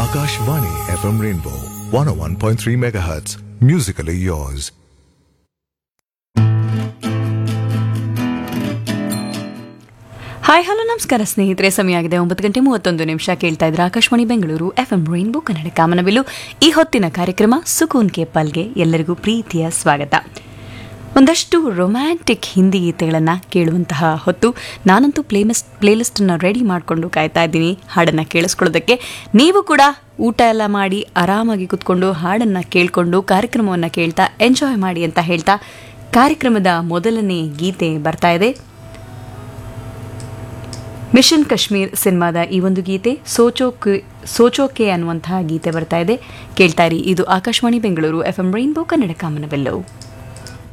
Akashvani FM Rainbow 101.3 MHz. Musically yours. Hi hello ನಮಸ್ಕಾರ ಸ್ನೇಹಿತರೆ ಸಮಯ ಆಗಿದೆ ಒಂಬತ್ತು ಗಂಟೆ ಮೂವತ್ತೊಂದು ನಿಮಿಷ ಕೇಳ್ತಾ ಇದ್ರೆ Akashvani Bengaluru F M rainbow Kannada Kamanabillu ಈ ಹೊತ್ತಿನ ಕಾರ್ಯಕ್ರಮ ಸುಕೂನ್ ಕೆ ಪಲ್ಗೆ ಎಲ್ಲರಿಗೂ ಪ್ರೀತಿಯ ಸ್ವಾಗತ ಒಂದಷ್ಟು ರೊಮ್ಯಾಂಟಿಕ್ ಹಿಂದಿ ಗೀತೆಗಳನ್ನು ಕೇಳುವಂತಹ ಹೊತ್ತು ನಾನಂತೂ ಪ್ಲೇಲಿಸ್ಟ್ ಪ್ಲೇಲಿಸ್ಟನ್ನು ರೆಡಿ ಮಾಡಿಕೊಂಡು ಕಾಯ್ತಾ ಇದ್ದೀನಿ ಹಾಡನ್ನು ಕೇಳಿಸ್ಕೊಳ್ಳೋದಕ್ಕೆ ನೀವು ಕೂಡ ಊಟ ಎಲ್ಲ ಮಾಡಿ ಆರಾಮಾಗಿ ಕುತ್ಕೊಂಡು ಹಾಡನ್ನು ಕೇಳಿಕೊಂಡು ಕಾರ್ಯಕ್ರಮವನ್ನು ಕೇಳ್ತಾ ಎಂಜಾಯ್ ಮಾಡಿ ಅಂತ ಹೇಳ್ತಾ ಕಾರ್ಯಕ್ರಮದ ಮೊದಲನೇ ಗೀತೆ ಬರ್ತಾ ಇದೆ ಮಿಷನ್ ಕಾಶ್ಮೀರ್ ಸಿನಿಮಾದ ಈ ಒಂದು ಗೀತೆ ಸೋಚೋಕೆ ಸೋಚೋಕೆ ಅನ್ನುವಂತಹ ಗೀತೆ ಬರ್ತಾ ಇದೆ ಕೇಳ್ತಾ ಇರಿ ಇದು Akashvani Bengaluru F M rainbow Kannada ಕಾಮನವೆಲ್ಲವು